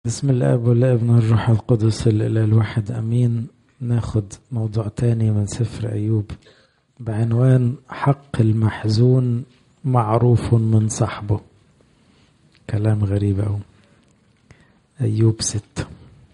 بسم الاب والابن والروح القدس الاله الواحد امين ناخد موضوع تاني من سفر ايوب بعنوان حق المحزون معروف من صاحبه كلام غريب أوي أيوب ستة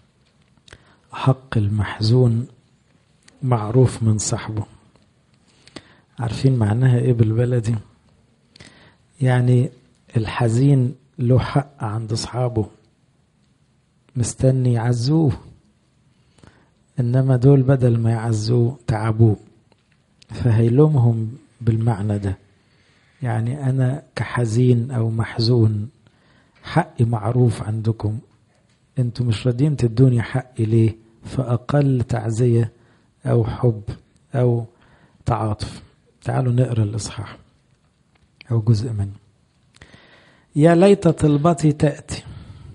حق المحزون معروف من صاحبه عارفين معناها ايه بالبلدي يعني الحزين له حق عند اصحابه مستني يعزوه انما دول بدل ما يعزوه تعبوه فهيلومهم بالمعنى ده يعني انا كحزين او محزون حقي معروف عندكم انتوا مش راضيين تدوني حقي ليه فاقل تعزيه او حب او تعاطف تعالوا نقرا الاصحاح او جزء منه يا ليت طلبتي تاتي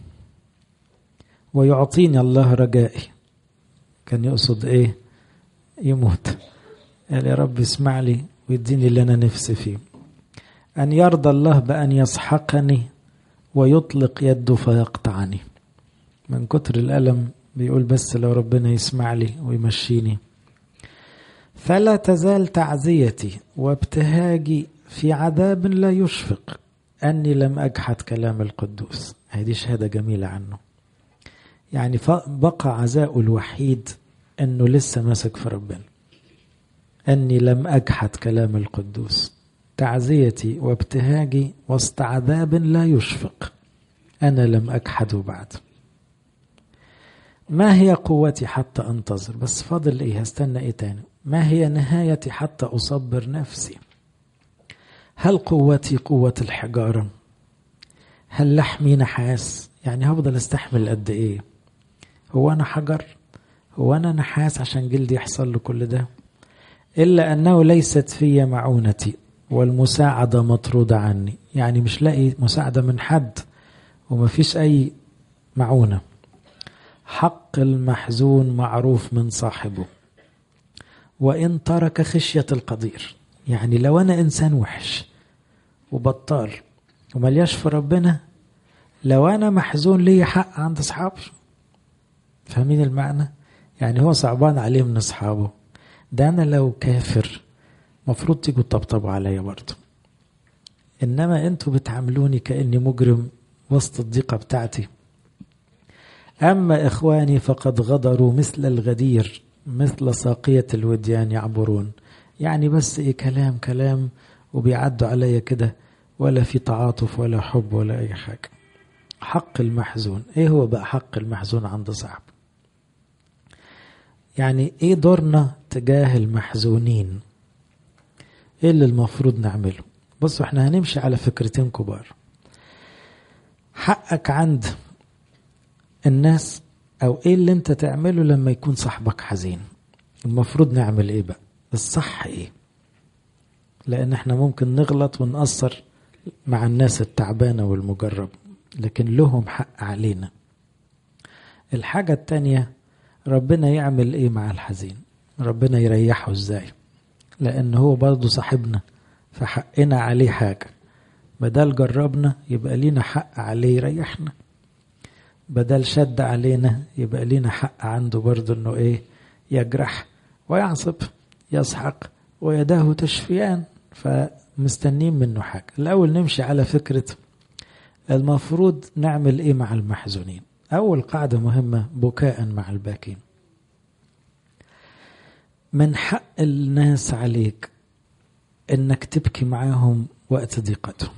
ويعطيني الله رجائي كان يقصد ايه يموت قال يا رب اسمع لي ويديني اللي انا نفسي فيه ان يرضى الله بان يسحقني ويطلق يده فيقطعني من كتر الالم بيقول بس لو ربنا يسمع لي ويمشيني فلا تزال تعزيتي وابتهاجي في عذاب لا يشفق اني لم اجحد كلام القدوس هذه شهاده جميله عنه يعني بقى عزاؤه الوحيد انه لسه ماسك في ربنا اني لم اجحد كلام القدوس تعزيتي وابتهاجي وسط عذاب لا يشفق انا لم اجحده بعد ما هي قوتي حتى انتظر بس فاضل ايه هستنى ايه تاني ما هي نهايتي حتى اصبر نفسي هل قوتي قوة الحجارة هل لحمي نحاس يعني هفضل استحمل قد ايه هو انا حجر هو انا نحاس عشان جلدي يحصل له كل ده الا انه ليست في معونتي والمساعدة مطرودة عني يعني مش لاقي مساعدة من حد ومفيش اي معونة حق المحزون معروف من صاحبه وإن ترك خشية القدير يعني لو أنا إنسان وحش وبطال وملياش في ربنا لو أنا محزون لي حق عند أصحابي فاهمين المعنى؟ يعني هو صعبان عليه من أصحابه ده أنا لو كافر مفروض تيجوا تطبطبوا عليا برضه إنما أنتوا بتعاملوني كأني مجرم وسط الضيقة بتاعتي أما إخواني فقد غدروا مثل الغدير مثل ساقية الوديان يعبرون يعني بس إيه كلام كلام وبيعدوا عليا كده ولا في تعاطف ولا حب ولا أي حاجة حق المحزون إيه هو بقى حق المحزون عند صاحب يعني إيه دورنا تجاه المحزونين إيه اللي المفروض نعمله بصوا احنا هنمشي على فكرتين كبار حقك عند الناس او ايه اللي انت تعمله لما يكون صاحبك حزين المفروض نعمل ايه بقى الصح ايه لان احنا ممكن نغلط ونقصر مع الناس التعبانه والمجرب لكن لهم حق علينا الحاجه التانية ربنا يعمل ايه مع الحزين ربنا يريحه ازاي لان هو برضه صاحبنا فحقنا عليه حاجه بدل جربنا يبقى لينا حق عليه يريحنا بدل شد علينا يبقى لينا حق عنده برضه انه ايه يجرح ويعصب يسحق ويداه تشفيان فمستنين منه حاجة الأول نمشي على فكرة المفروض نعمل ايه مع المحزونين أول قاعدة مهمة بكاء مع الباكين من حق الناس عليك انك تبكي معاهم وقت ضيقتهم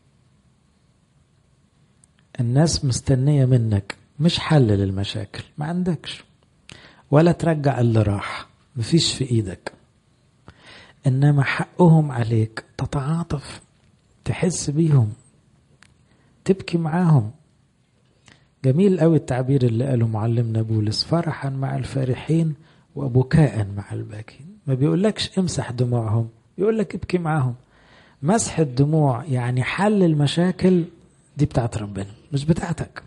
الناس مستنية منك مش حل للمشاكل ما عندكش ولا ترجع اللي راح مفيش في ايدك انما حقهم عليك تتعاطف تحس بيهم تبكي معاهم جميل قوي التعبير اللي قاله معلمنا بولس فرحا مع الفرحين وبكاء مع الباكين ما بيقولكش امسح دموعهم بيقولك ابكي معاهم مسح الدموع يعني حل المشاكل دي بتاعت ربنا مش بتاعتك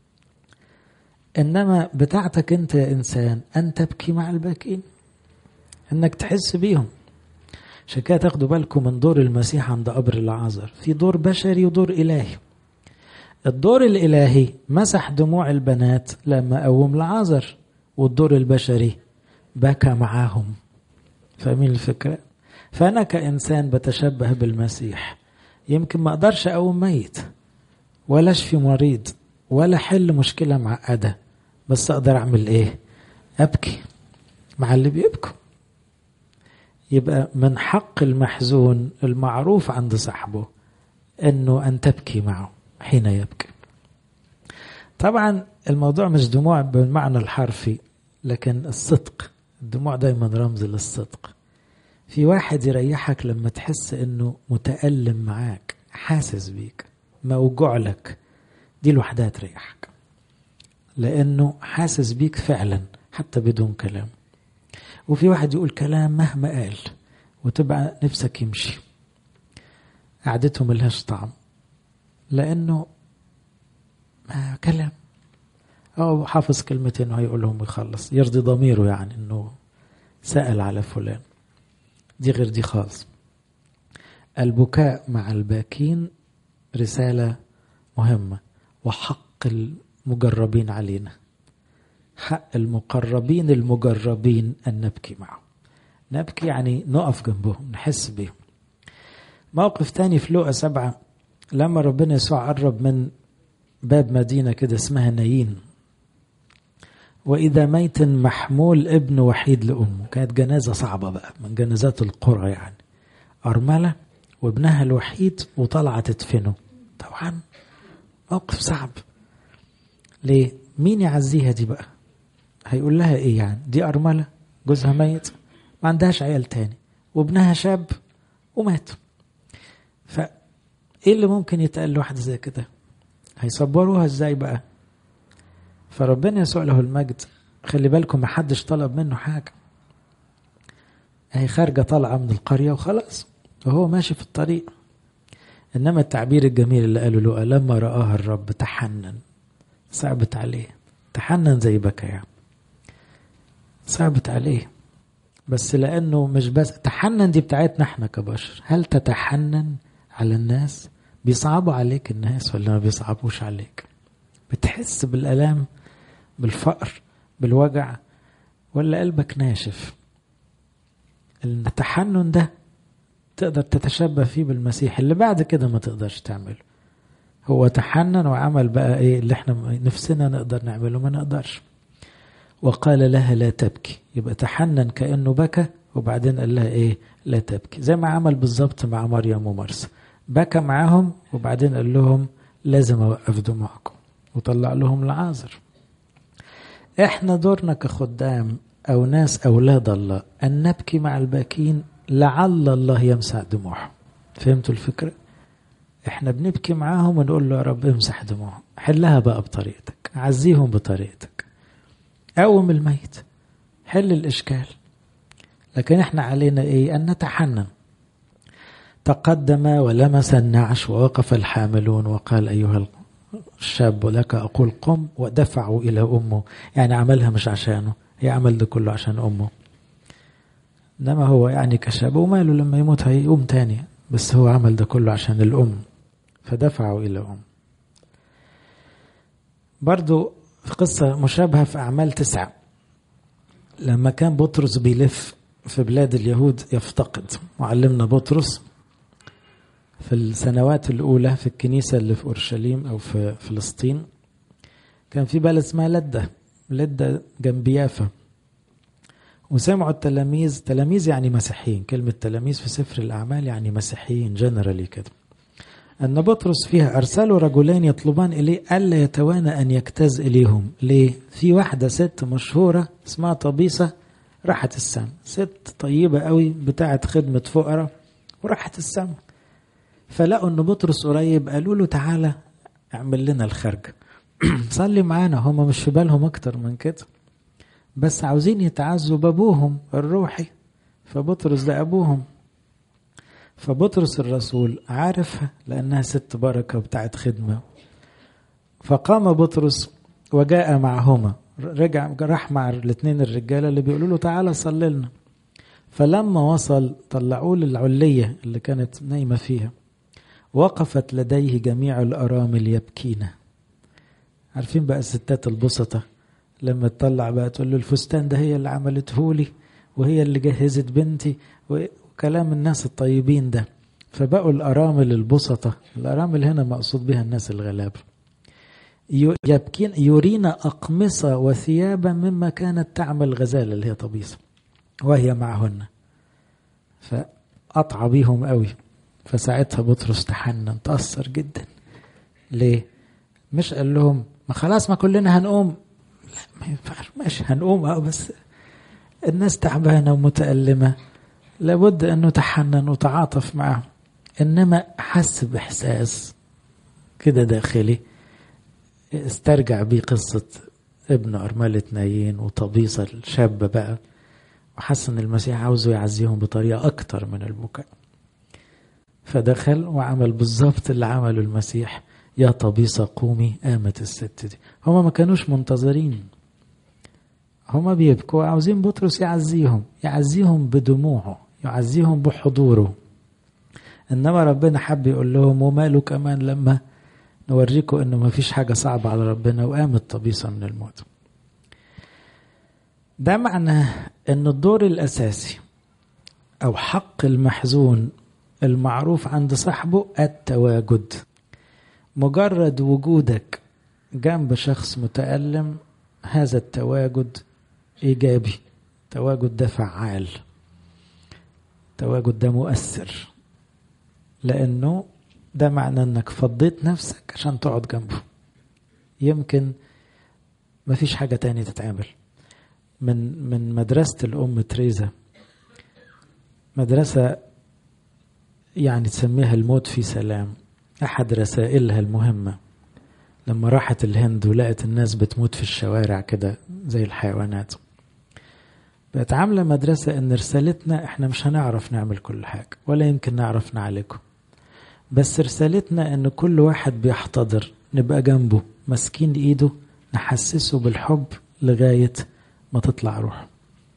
انما بتاعتك انت يا انسان ان تبكي مع الباكين انك تحس بيهم عشان كده تاخدوا بالكم من دور المسيح عند قبر العازر في دور بشري ودور الهي الدور الإلهي مسح دموع البنات لما قوم لعازر والدور البشري بكى معاهم فاهمين الفكرة؟ فأنا كإنسان بتشبه بالمسيح يمكن ما أقدرش أقوم ميت ولا أشفي مريض ولا أحل مشكلة معقدة بس أقدر أعمل إيه؟ أبكي مع اللي بيبكوا يبقى من حق المحزون المعروف عند صاحبه انه ان تبكي معه حين يبكي طبعا الموضوع مش دموع بالمعنى الحرفي لكن الصدق الدموع دايما رمز للصدق في واحد يريحك لما تحس انه متألم معاك حاسس بيك موجوع لك دي لوحدها تريحك لانه حاسس بيك فعلا حتى بدون كلام وفي واحد يقول كلام مهما قال وتبقى نفسك يمشي قعدته ملهاش طعم لانه ما كلام او حافظ كلمتين وهيقولهم ويخلص يرضي ضميره يعني انه سأل على فلان دي غير دي خالص البكاء مع الباكين رسالة مهمة وحق المجربين علينا حق المقربين المجربين أن نبكي معهم نبكي يعني نقف جنبهم نحس بيهم موقف تاني في لوقا سبعة لما ربنا يسوع قرب من باب مدينة كده اسمها نايين وإذا ميت محمول ابن وحيد لأمه كانت جنازة صعبة بقى من جنازات القرى يعني أرملة وابنها الوحيد وطالعة تدفنه طبعا موقف صعب ليه مين يعزيها دي بقى هيقول لها ايه يعني دي أرملة جوزها ميت ما عندهاش عيال تاني وابنها شاب ومات ف ايه اللي ممكن يتقال لواحد زي كده هيصبروها ازاي بقى فربنا يسوع له المجد خلي بالكم ما حدش طلب منه حاجه هي خارجه طالعه من القريه وخلاص وهو ماشي في الطريق انما التعبير الجميل اللي قاله له لما رآها الرب تحنن صعبت عليه تحنن زي بكى يعني صعبت عليه بس لانه مش بس تحنن دي بتاعتنا احنا كبشر هل تتحنن على الناس بيصعبوا عليك الناس ولا ما بيصعبوش عليك بتحس بالالام بالفقر بالوجع ولا قلبك ناشف التحنن ده تقدر تتشبه فيه بالمسيح اللي بعد كده ما تقدرش تعمله هو تحنن وعمل بقى ايه اللي احنا نفسنا نقدر نعمله ما نقدرش وقال لها لا تبكي يبقى تحنن كأنه بكى وبعدين قال لها ايه لا تبكي زي ما عمل بالظبط مع مريم ومرسى بكى معاهم وبعدين قال لهم لازم اوقف دموعكم وطلع لهم العازر احنا دورنا كخدام او ناس اولاد الله ان نبكي مع الباكين لعل الله يمسح دموعهم فهمتوا الفكره احنا بنبكي معاهم ونقول له يا رب امسح دموعهم حلها بقى بطريقتك عزيهم بطريقتك قوم الميت حل الاشكال لكن احنا علينا ايه ان نتحنن تقدم ولمس النعش ووقف الحاملون وقال ايها الشاب لك اقول قم ودفعوا الى امه يعني عملها مش عشانه هي عمل ده كله عشان امه انما هو يعني كشاب وماله لما يموت هيقوم تاني بس هو عمل ده كله عشان الام فدفعوا الى ام برضو في قصة مشابهة في أعمال تسعة لما كان بطرس بيلف في بلاد اليهود يفتقد معلمنا بطرس في السنوات الأولى في الكنيسة اللي في أورشليم أو في فلسطين كان في بلد اسمها لدة لدة جنب يافا وسمعوا التلاميذ تلاميذ يعني مسيحيين كلمة تلاميذ في سفر الأعمال يعني مسيحيين جنرالي كده أن بطرس فيها أرسلوا رجلين يطلبان إليه ألا يتوانى أن يجتاز إليهم ليه؟ في واحدة ست مشهورة اسمها طبيسة راحت السما ست طيبة قوي بتاعت خدمة فقراء وراحت السما فلقوا أن بطرس قريب قالوا له تعالى اعمل لنا الخرج صلي معانا هما مش في بالهم أكتر من كده بس عاوزين يتعزوا بابوهم الروحي فبطرس ده أبوهم فبطرس الرسول عارفها لأنها ست بركة وبتاعت خدمة فقام بطرس وجاء معهما رجع راح مع الاثنين الرجالة اللي بيقولوا له تعالى صلي لنا فلما وصل طلعوه للعلية اللي كانت نايمة فيها وقفت لديه جميع الأرامل يبكين عارفين بقى الستات البسطة لما تطلع بقى تقول له الفستان ده هي اللي عملته لي وهي اللي جهزت بنتي وكلام الناس الطيبين ده فبقوا الأرامل البسطة الأرامل هنا مقصود بها الناس الغلابة يبكين يرينا أقمصة وثيابا مما كانت تعمل غزالة اللي هي طبيصة وهي معهن فقطع بيهم قوي فساعتها بطرس تحنن تأثر جدا ليه مش قال لهم ما خلاص ما كلنا هنقوم لا ما ينفعش ماشي هنقوم اه بس الناس تعبانة ومتألمة لابد أنه تحنن وتعاطف معهم إنما حس بإحساس كده داخلي استرجع بيه قصة ابن أرملة نايين وطبيصة الشاب بقى وحس ان المسيح عاوزه يعزيهم بطريقة أكتر من البكاء فدخل وعمل بالظبط اللي عمله المسيح يا طبيصة قومي قامت الست دي هما ما كانوش منتظرين هما بيبكوا عاوزين بطرس يعزيهم يعزيهم بدموعه يعزيهم بحضوره انما ربنا حب يقول لهم وماله كمان لما نوريكم انه ما فيش حاجة صعبة على ربنا وقامت طبيصة من الموت ده معناه ان الدور الاساسي او حق المحزون المعروف عند صاحبه التواجد مجرد وجودك جنب شخص متألم هذا التواجد ايجابي التواجد ده فعال التواجد ده مؤثر لانه ده معنى انك فضيت نفسك عشان تقعد جنبه يمكن مفيش حاجة تانية تتعمل من من مدرسة الأم تريزا مدرسة يعني تسميها الموت في سلام أحد رسائلها المهمة لما راحت الهند ولقت الناس بتموت في الشوارع كده زي الحيوانات بقت عاملة مدرسة إن رسالتنا إحنا مش هنعرف نعمل كل حاجة ولا يمكن نعرف نعالجه بس رسالتنا إن كل واحد بيحتضر نبقى جنبه ماسكين إيده نحسسه بالحب لغاية ما تطلع روح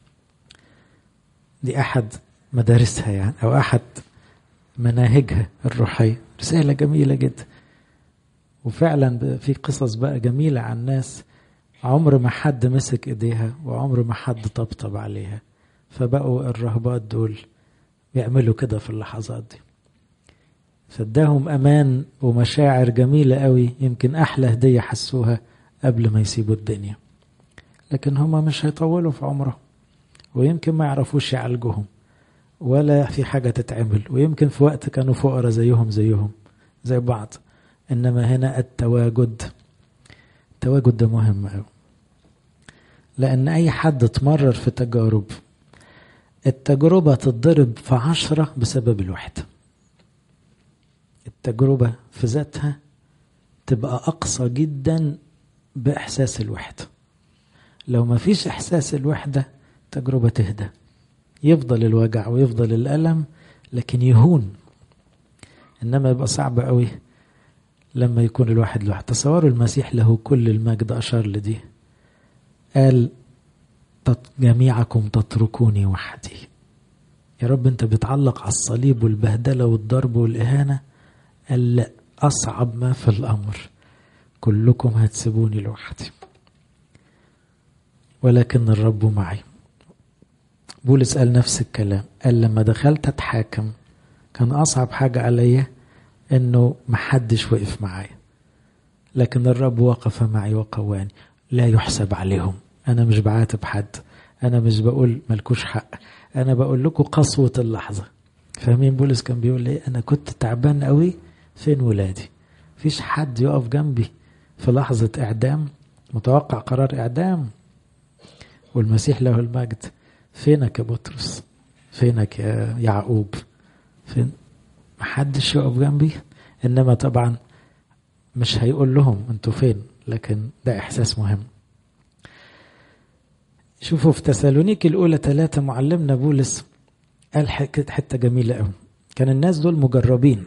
دي أحد مدارسها يعني أو أحد مناهجها الروحية رسالة جميلة جدا وفعلا في قصص بقى جميلة عن ناس عمر ما حد مسك ايديها وعمر ما حد طبطب عليها فبقوا الرهبات دول بيعملوا كده في اللحظات دي فاداهم امان ومشاعر جميلة قوي يمكن احلى هدية حسوها قبل ما يسيبوا الدنيا لكن هما مش هيطولوا في عمرهم ويمكن ما يعرفوش يعالجوهم ولا في حاجة تتعمل ويمكن في وقت كانوا فقراء زيهم زيهم زي بعض إنما هنا التواجد التواجد ده مهم أوي لأن أي حد اتمرر في تجارب التجربة تتضرب في عشرة بسبب الوحدة التجربة في ذاتها تبقى أقصى جدا بإحساس الوحدة لو ما فيش إحساس الوحدة تجربة تهدى يفضل الوجع ويفضل الألم لكن يهون إنما يبقى صعب قوي لما يكون الواحد لوحده تصوروا المسيح له كل المجد أشار لدي قال جميعكم تتركوني وحدي يا رب انت بتعلق على الصليب والبهدلة والضرب والإهانة قال لا أصعب ما في الأمر كلكم هتسيبوني لوحدي ولكن الرب معي بولس قال نفس الكلام قال لما دخلت اتحاكم كان اصعب حاجة عليا انه محدش وقف معايا لكن الرب وقف معي وقواني لا يحسب عليهم انا مش بعاتب حد انا مش بقول ملكوش حق انا بقول لكم قسوة اللحظة فاهمين بولس كان بيقول ايه انا كنت تعبان قوي فين ولادي فيش حد يقف جنبي في لحظة اعدام متوقع قرار اعدام والمسيح له المجد فينك يا بطرس فينك يا يعقوب فين محدش يقف جنبي انما طبعا مش هيقول لهم انتوا فين لكن ده احساس مهم شوفوا في تسالونيك الاولى ثلاثة معلمنا بولس قال حته جميله قوي كان الناس دول مجربين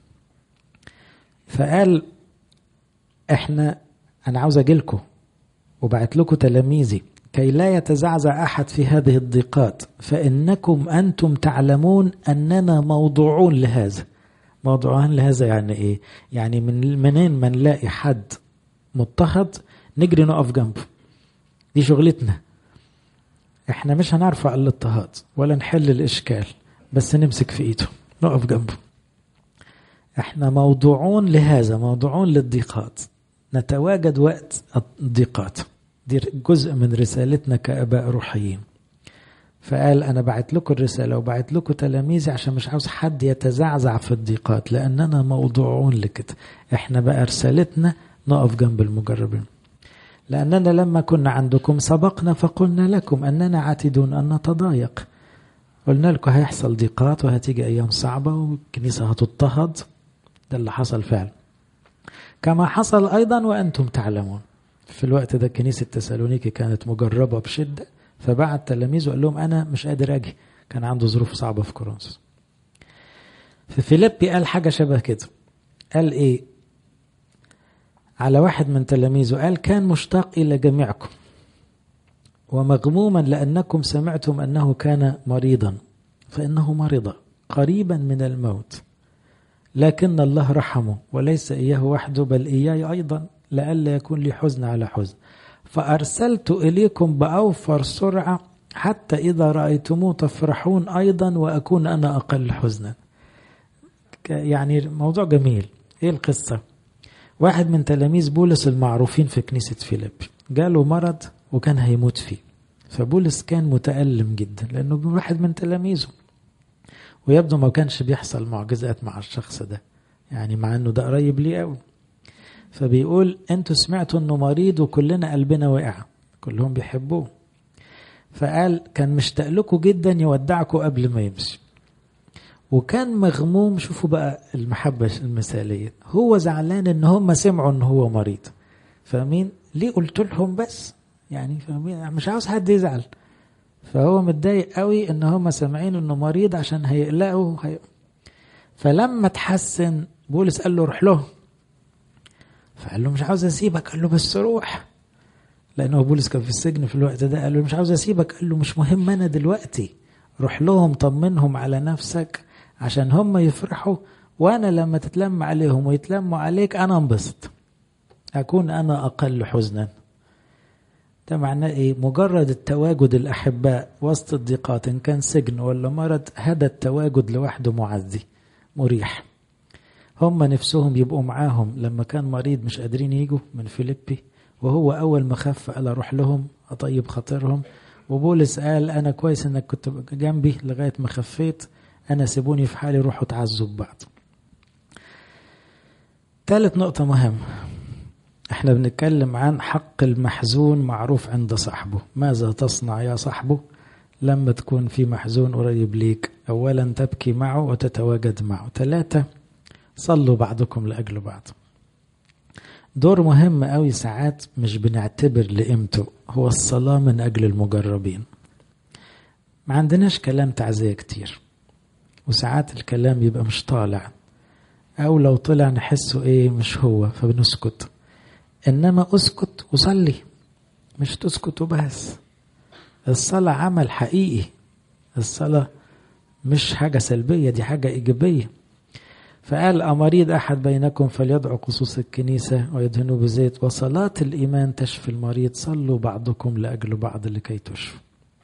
فقال احنا انا عاوز اجيلكم وبعت لكم تلاميذي كي لا يتزعزع احد في هذه الضيقات فانكم انتم تعلمون اننا موضوعون لهذا موضوعان لهذا يعني ايه يعني من منين ما نلاقي حد مضطهد نجري نقف جنبه دي شغلتنا احنا مش هنرفع الاضطهاد ولا نحل الاشكال بس نمسك في ايده نقف جنبه احنا موضوعون لهذا موضوعون للضيقات نتواجد وقت الضيقات دي جزء من رسالتنا كاباء روحيين فقال انا بعت لكم الرساله وبعت لكم تلاميذي عشان مش عاوز حد يتزعزع في الضيقات لاننا موضوعون لكده احنا بقى رسالتنا نقف جنب المجربين لاننا لما كنا عندكم سبقنا فقلنا لكم اننا عاتدون ان نتضايق قلنا لكم هيحصل ضيقات وهتيجي ايام صعبه والكنيسه هتضطهد ده اللي حصل فعلا كما حصل ايضا وانتم تعلمون في الوقت ده كنيسه تسالونيكي كانت مجربه بشده فبعت تلاميذه وقال لهم انا مش قادر اجي كان عنده ظروف صعبه في كورنثوس في فيليبي قال حاجه شبه كده قال ايه على واحد من تلاميذه قال كان مشتاق الى جميعكم ومغموما لانكم سمعتم انه كان مريضا فانه مرض قريبا من الموت لكن الله رحمه وليس اياه وحده بل اياي ايضا لئلا يكون لي حزن على حزن فأرسلت إليكم بأوفر سرعة حتى إذا رأيتموه تفرحون أيضا وأكون أنا أقل حزنا يعني موضوع جميل إيه القصة واحد من تلاميذ بولس المعروفين في كنيسة فيليب جاله مرض وكان هيموت فيه فبولس كان متألم جدا لأنه واحد من تلاميذه ويبدو ما كانش بيحصل معجزات مع الشخص ده يعني مع انه ده قريب ليه قوي فبيقول انتوا سمعتوا انه مريض وكلنا قلبنا وقع كلهم بيحبوه فقال كان مشتاق لكم جدا يودعكم قبل ما يمشي وكان مغموم شوفوا بقى المحبة المثالية هو زعلان ان هم سمعوا ان هو مريض فاهمين ليه قلت لهم بس يعني فاهمين مش عاوز حد يزعل فهو متضايق قوي ان هم سامعين انه مريض عشان هيقلقوا هي... فلما تحسن بولس قال له روح له فقال له مش عاوز اسيبك قال له بس روح لانه بولس كان في السجن في الوقت ده قال له مش عاوز اسيبك قال له مش مهم انا دلوقتي روح لهم طمنهم على نفسك عشان هم يفرحوا وانا لما تتلم عليهم ويتلموا عليك انا انبسط اكون انا اقل حزنا ده معناه ايه مجرد التواجد الاحباء وسط الضيقات ان كان سجن ولا مرض هذا التواجد لوحده معزي مريح هم نفسهم يبقوا معاهم لما كان مريض مش قادرين يجوا من فيليبي وهو اول ما خف قال اروح لهم اطيب خاطرهم وبولس قال انا كويس انك كنت جنبي لغايه ما خفيت انا سيبوني في حالي روحوا تعزوا ببعض ثالث نقطة مهمة احنا بنتكلم عن حق المحزون معروف عند صاحبه ماذا تصنع يا صاحبه لما تكون في محزون قريب ليك اولا تبكي معه وتتواجد معه ثلاثة صلوا بعضكم لأجل بعض دور مهم قوي ساعات مش بنعتبر لقيمته هو الصلاة من أجل المجربين ما عندناش كلام تعزية كتير وساعات الكلام يبقى مش طالع أو لو طلع نحسه إيه مش هو فبنسكت إنما أسكت وصلي مش تسكت وبس الصلاة عمل حقيقي الصلاة مش حاجة سلبية دي حاجة إيجابية فقال أمريض أحد بينكم فليدعو قصوص الكنيسة ويدهنوا بزيت وصلاة الإيمان تشفي المريض صلوا بعضكم لأجل بعض لكي تشفوا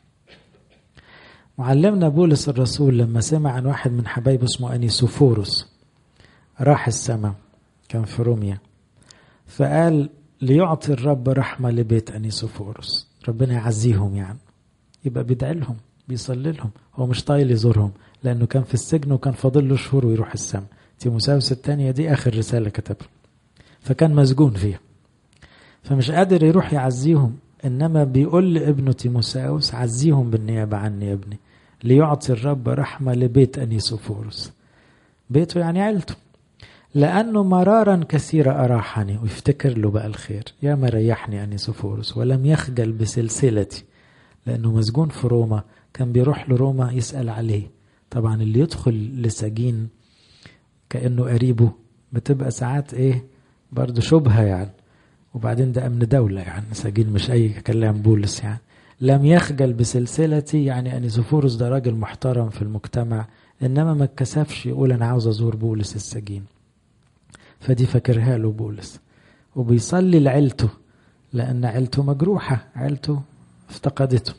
معلمنا بولس الرسول لما سمع عن واحد من حبايبه اسمه أنيسوفوروس راح السماء كان في روميا فقال ليعطي الرب رحمة لبيت أنيسوفوروس ربنا يعزيهم يعني يبقى بيدعي لهم بيصلي لهم هو مش طايل يزورهم لأنه كان في السجن وكان فاضل له شهور ويروح السماء تيموساوس الثانية دي آخر رسالة كتبها فكان مسجون فيها فمش قادر يروح يعزيهم إنما بيقول لابنه تيموساوس عزيهم بالنيابة عني يا ابني ليعطي الرب رحمة لبيت أنيسوفورس بيته يعني عيلته لأنه مرارا كثيرة أراحني ويفتكر له بقى الخير يا ما ريحني أنيسوفورس ولم يخجل بسلسلتي لأنه مسجون في روما كان بيروح لروما يسأل عليه طبعا اللي يدخل لسجين كأنه قريبه بتبقى ساعات ايه برضه شبهة يعني وبعدين ده أمن دولة يعني سجين مش أي كلام بولس يعني لم يخجل بسلسلتي يعني أنيسوفورس ده راجل محترم في المجتمع إنما ما اتكسفش يقول أنا عاوز أزور بولس السجين فدي فاكرها له بولس وبيصلي لعيلته لأن عيلته مجروحة عيلته افتقدته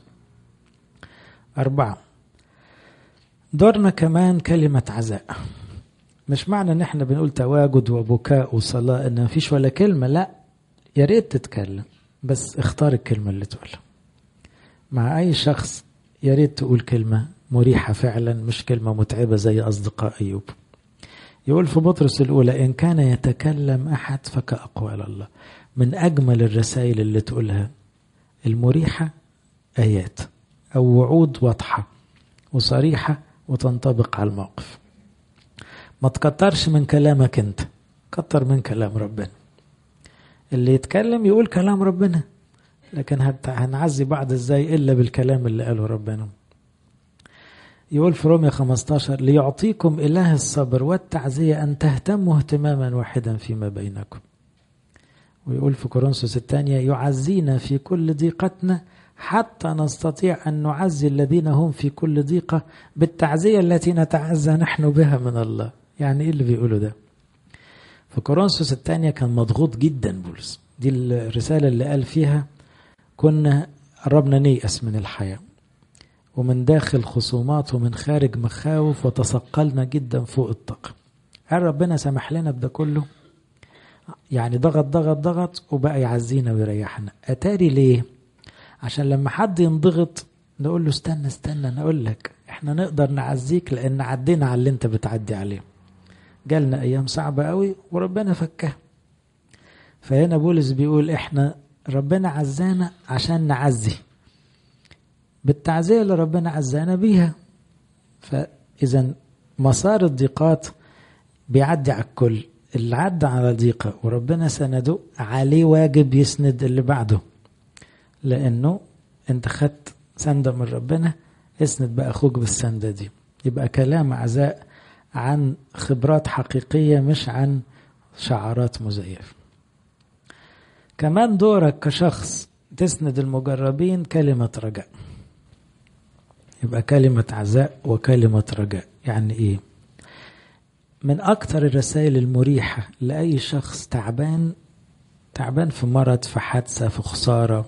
أربعة دورنا كمان كلمة عزاء مش معنى ان احنا بنقول تواجد وبكاء وصلاة ان مفيش ولا كلمة لا يا ريت تتكلم بس اختار الكلمة اللي تقولها مع اي شخص يا ريت تقول كلمة مريحة فعلا مش كلمة متعبة زي اصدقاء ايوب يقول في بطرس الاولى ان كان يتكلم احد فكأقوال الله من اجمل الرسائل اللي تقولها المريحة ايات او وعود واضحة وصريحة وتنطبق على الموقف ما تكترش من كلامك انت كتر من كلام ربنا اللي يتكلم يقول كلام ربنا لكن هنعزي بعض ازاي الا بالكلام اللي قاله ربنا يقول في روميا 15 ليعطيكم اله الصبر والتعزيه ان تهتموا اهتماما واحدا فيما بينكم ويقول في كورنثوس الثانيه يعزينا في كل ضيقتنا حتى نستطيع أن نعزي الذين هم في كل ضيقة بالتعزية التي نتعزى نحن بها من الله يعني إيه اللي بيقوله ده في كورنثوس الثانية كان مضغوط جدا بولس دي الرسالة اللي قال فيها كنا قربنا نيأس من الحياة ومن داخل خصومات ومن خارج مخاوف وتثقلنا جدا فوق الطاقة قال ربنا سمح لنا بده كله يعني ضغط ضغط ضغط وبقى يعزينا ويريحنا أتاري ليه عشان لما حد ينضغط نقول له استنى استنى انا اقول لك احنا نقدر نعزيك لان عدينا على اللي انت بتعدي عليه جالنا ايام صعبه قوي وربنا فكها فهنا بولس بيقول احنا ربنا عزانا عشان نعزي بالتعزيه اللي ربنا عزانا بيها فاذا مسار الضيقات بيعدي على الكل اللي عدى على ضيقه وربنا سنده عليه واجب يسند اللي بعده لانه انت خدت سندة من ربنا اسند بقى اخوك بالسندة دي يبقى كلام عزاء عن خبرات حقيقية مش عن شعارات مزيفة كمان دورك كشخص تسند المجربين كلمة رجاء يبقى كلمة عزاء وكلمة رجاء يعني ايه من اكتر الرسائل المريحة لأي شخص تعبان تعبان في مرض في حادثة في خسارة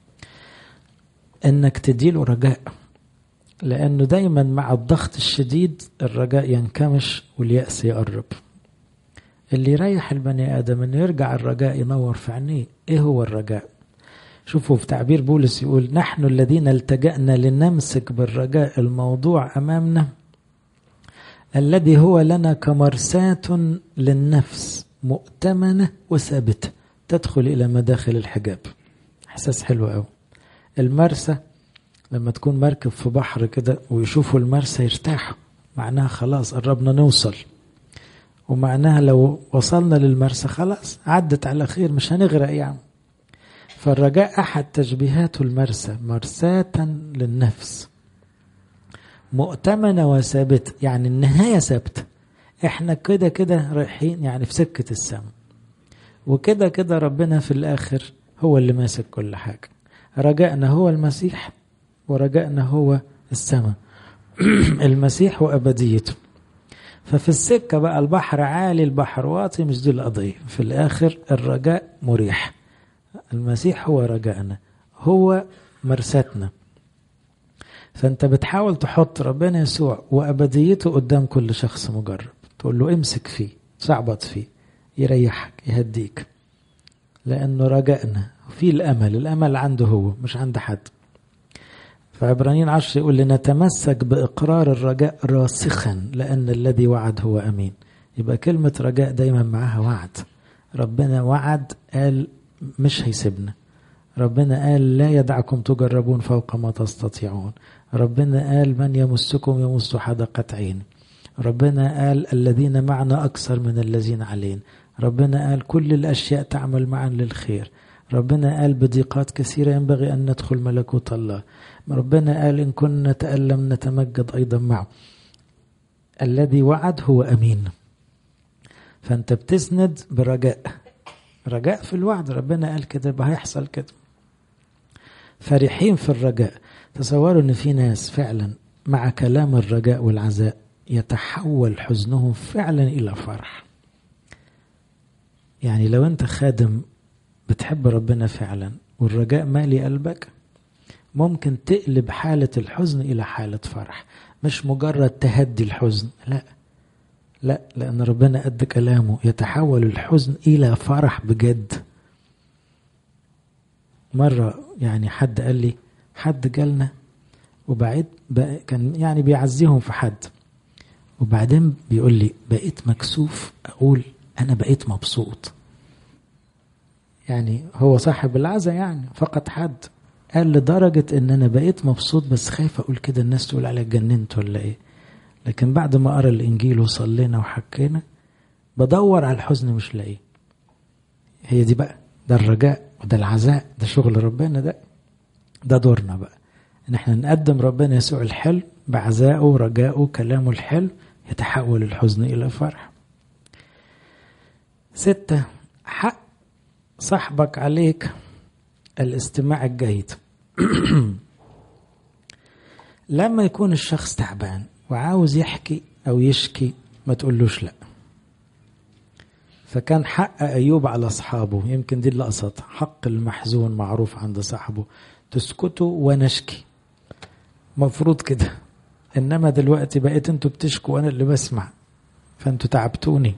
انك تديله رجاء لانه دايما مع الضغط الشديد الرجاء ينكمش واليأس يقرب اللي يريح البني ادم انه يرجع الرجاء ينور في عينيه ايه هو الرجاء شوفوا في تعبير بولس يقول نحن الذين التجأنا لنمسك بالرجاء الموضوع امامنا الذي هو لنا كمرساة للنفس مؤتمنة وثابتة تدخل إلى مداخل الحجاب إحساس حلو قوي المرسى لما تكون مركب في بحر كده ويشوفوا المرسى يرتاحوا معناها خلاص قربنا نوصل ومعناها لو وصلنا للمرسى خلاص عدت على خير مش هنغرق يعني فالرجاء أحد تشبيهاته المرسى مرساة للنفس مؤتمنة وثابتة يعني النهاية ثابتة احنا كده كده رايحين يعني في سكة السماء وكده كده ربنا في الآخر هو اللي ماسك كل حاجة رجائنا هو المسيح ورجائنا هو السماء المسيح وأبديته ففي السكة بقى البحر عالي البحر واطي مش دي القضية في الآخر الرجاء مريح المسيح هو رجائنا هو مرساتنا فأنت بتحاول تحط ربنا يسوع وأبديته قدام كل شخص مجرب تقول له امسك فيه صعبط فيه يريحك يهديك لأنه رجائنا في الأمل الأمل عنده هو مش عند حد فعبرانيين عشر يقول لنتمسك بإقرار الرجاء راسخا لأن الذي وعد هو أمين يبقى كلمة رجاء دايما معاها وعد ربنا وعد قال مش هيسيبنا ربنا قال لا يدعكم تجربون فوق ما تستطيعون ربنا قال من يمسكم يمس حدقة عين ربنا قال الذين معنا أكثر من الذين علينا ربنا قال كل الأشياء تعمل معا للخير ربنا قال بضيقات كثيرة ينبغي أن ندخل ملكوت الله ربنا قال إن كنا نتألم نتمجد أيضا معه الذي وعد هو أمين فأنت بتسند برجاء رجاء في الوعد ربنا قال كده يبقى هيحصل كده فرحين في الرجاء تصوروا ان في ناس فعلا مع كلام الرجاء والعزاء يتحول حزنهم فعلا إلى فرح يعني لو أنت خادم بتحب ربنا فعلا والرجاء مالي قلبك ممكن تقلب حالة الحزن إلى حالة فرح مش مجرد تهدي الحزن لا لا لأن ربنا قد كلامه يتحول الحزن إلى فرح بجد مرة يعني حد قال لي حد جالنا وبعد كان يعني بيعزيهم في حد وبعدين بيقول لي بقيت مكسوف أقول أنا بقيت مبسوط يعني هو صاحب العزا يعني فقط حد قال لدرجة ان انا بقيت مبسوط بس خايف اقول كده الناس تقول عليا اتجننت ولا ايه لكن بعد ما قرا الانجيل وصلينا وحكينا بدور على الحزن مش لاقيه هي دي بقى ده الرجاء وده العزاء ده شغل ربنا ده ده دورنا بقى ان احنا نقدم ربنا يسوع الحلو بعزائه ورجائه كلامه الحلو يتحول الحزن الى فرح ستة حق صاحبك عليك الاستماع الجيد لما يكون الشخص تعبان وعاوز يحكي او يشكي ما تقولوش لا فكان حق ايوب على اصحابه يمكن دي اللي قصدها حق المحزون معروف عند صاحبه تسكتوا ونشكي مفروض كده انما دلوقتي بقيت انتوا بتشكوا وانا اللي بسمع فانتوا تعبتوني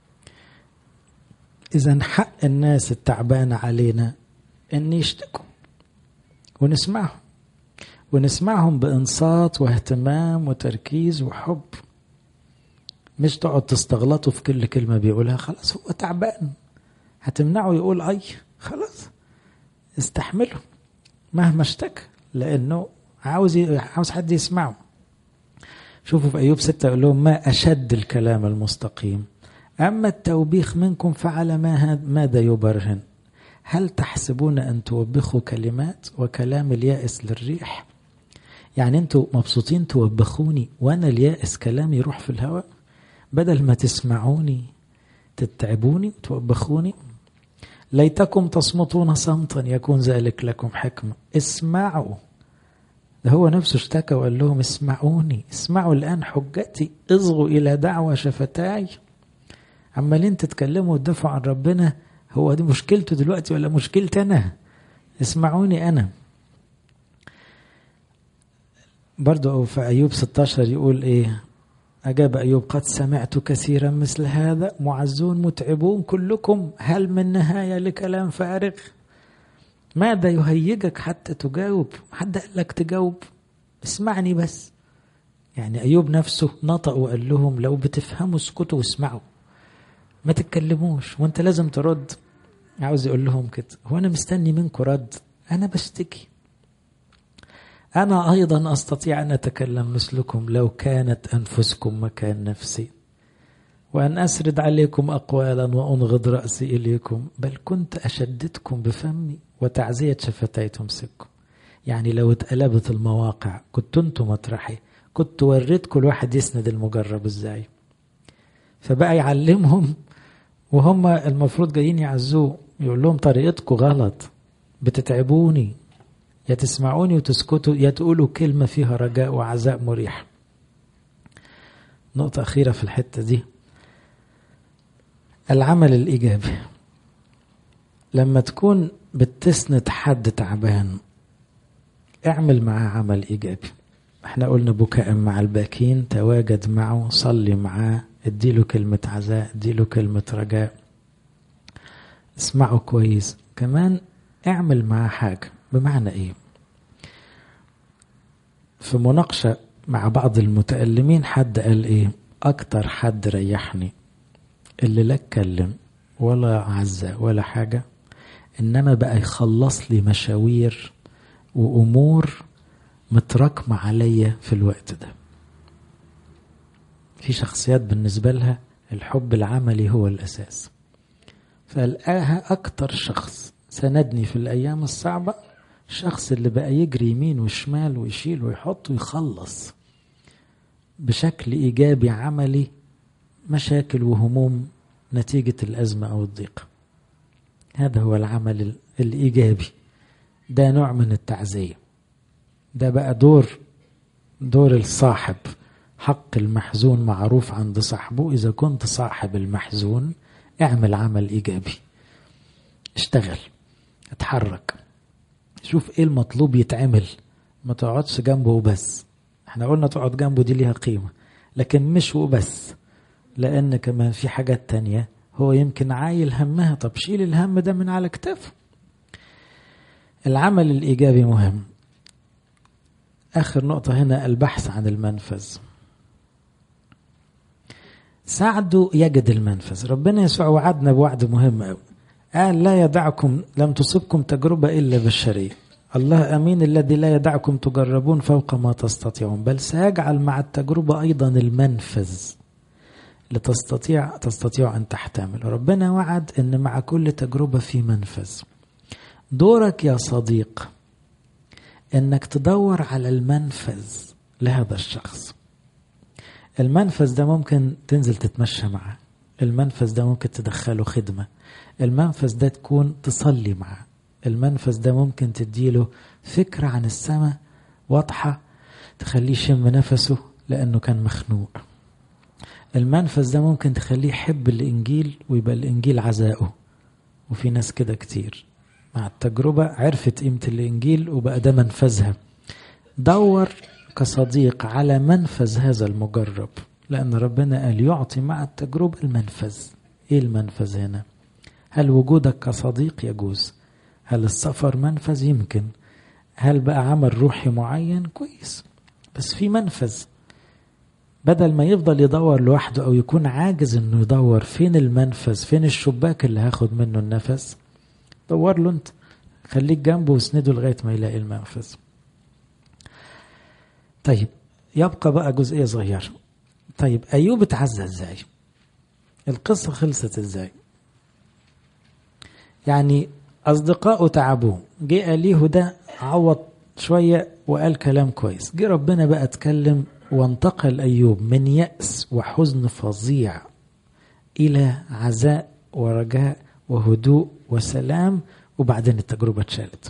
اذا حق الناس التعبانه علينا ان يشتكوا ونسمعهم ونسمعهم بانصات واهتمام وتركيز وحب مش تقعد تستغلطوا في كل كلمة بيقولها خلاص هو تعبان هتمنعه يقول أي خلاص استحمله مهما اشتكى لأنه عاوز عاوز حد يسمعه شوفوا في أيوب ستة يقول لهم ما أشد الكلام المستقيم أما التوبيخ منكم فعلى ما ماذا يبرهن هل تحسبون أن توبخوا كلمات وكلام اليائس للريح يعني أنتوا مبسوطين توبخوني وأنا اليائس كلامي يروح في الهواء بدل ما تسمعوني تتعبوني وتوبخوني ليتكم تصمتون صمتا يكون ذلك لكم حكمة اسمعوا ده هو نفسه اشتكى وقال لهم اسمعوني اسمعوا الآن حجتي اصغوا إلى دعوة شفتاي عمالين تتكلموا وتدافعوا عن ربنا هو دي مشكلته دلوقتي ولا مشكلتي أنا اسمعوني أنا برضو في أيوب 16 يقول إيه أجاب أيوب قد سمعت كثيرا مثل هذا معزون متعبون كلكم هل من نهاية لكلام فارغ ماذا يهيجك حتى تجاوب حد قال لك تجاوب اسمعني بس يعني أيوب نفسه نطق وقال لهم لو بتفهموا اسكتوا واسمعوا ما تتكلموش وانت لازم ترد عاوز يقول لهم كده هو أنا مستني منكم رد أنا بشتكي أنا أيضا أستطيع أن أتكلم مثلكم لو كانت أنفسكم مكان نفسي وأن أسرد عليكم أقوالا وأنغض رأسي إليكم بل كنت أشددكم بفمي وتعزية شفتي تمسككم يعني لو اتقلبت المواقع كنت انتم مطرحي كنت وريتكم الواحد يسند المجرب ازاي فبقى يعلمهم وهم المفروض جايين يعزوه يقول لهم طريقتكم غلط بتتعبوني يا تسمعوني وتسكتوا يا تقولوا كلمة فيها رجاء وعزاء مريح نقطة أخيرة في الحتة دي العمل الإيجابي لما تكون بتسند حد تعبان اعمل معاه عمل إيجابي احنا قلنا بكاء مع الباكين تواجد معه صلي معاه اديله كلمة عزاء اديله كلمة رجاء اسمعه كويس كمان اعمل معاه حاجة بمعنى ايه في مناقشة مع بعض المتألمين حد قال ايه اكتر حد ريحني اللي لا اتكلم ولا عزة ولا حاجة انما بقى يخلص لي مشاوير وامور متراكمة عليا في الوقت ده في شخصيات بالنسبة لها الحب العملي هو الأساس فلقاها أكتر شخص سندني في الأيام الصعبة الشخص اللي بقى يجري يمين وشمال ويشيل ويحط ويخلص بشكل إيجابي عملي مشاكل وهموم نتيجة الأزمة أو الضيق هذا هو العمل الإيجابي ده نوع من التعزية ده بقى دور دور الصاحب حق المحزون معروف عند صاحبه إذا كنت صاحب المحزون اعمل عمل إيجابي اشتغل اتحرك شوف ايه المطلوب يتعمل ما تقعدش جنبه وبس احنا قلنا تقعد جنبه دي ليها قيمة لكن مش وبس لأن كمان في حاجات تانية هو يمكن عايل همها طب شيل الهم ده من على كتافه العمل الإيجابي مهم آخر نقطة هنا البحث عن المنفذ ساعده يجد المنفذ ربنا يسوع وعدنا بوعد مهم قوي قال لا يدعكم لم تصبكم تجربة إلا بالشرية الله أمين الذي لا يدعكم تجربون فوق ما تستطيعون بل سيجعل مع التجربة أيضا المنفذ لتستطيع تستطيع أن تحتمل ربنا وعد أن مع كل تجربة في منفذ دورك يا صديق أنك تدور على المنفذ لهذا الشخص المنفذ ده ممكن تنزل تتمشى معه المنفذ ده ممكن تدخله خدمة المنفذ ده تكون تصلي معه المنفذ ده ممكن تديله فكرة عن السماء واضحة تخليه يشم نفسه لأنه كان مخنوق المنفذ ده ممكن تخليه يحب الإنجيل ويبقى الإنجيل عزاؤه وفي ناس كده كتير مع التجربة عرفت قيمة الإنجيل وبقى ده منفذها دور كصديق على منفذ هذا المجرب لأن ربنا قال يعطي مع التجربة المنفذ إيه المنفذ هنا هل وجودك كصديق يجوز هل السفر منفذ يمكن هل بقى عمل روحي معين كويس بس في منفذ بدل ما يفضل يدور لوحده او يكون عاجز انه يدور فين المنفذ فين الشباك اللي هاخد منه النفس دور له انت خليك جنبه واسنده لغايه ما يلاقي المنفذ طيب يبقى بقى جزئيه صغيره طيب ايوب اتعزى ازاي القصه خلصت ازاي يعني اصدقائه تعبوه جه اليه ده عوض شويه وقال كلام كويس جه ربنا بقى اتكلم وانتقل ايوب من ياس وحزن فظيع الى عزاء ورجاء وهدوء وسلام وبعدين التجربه اتشالت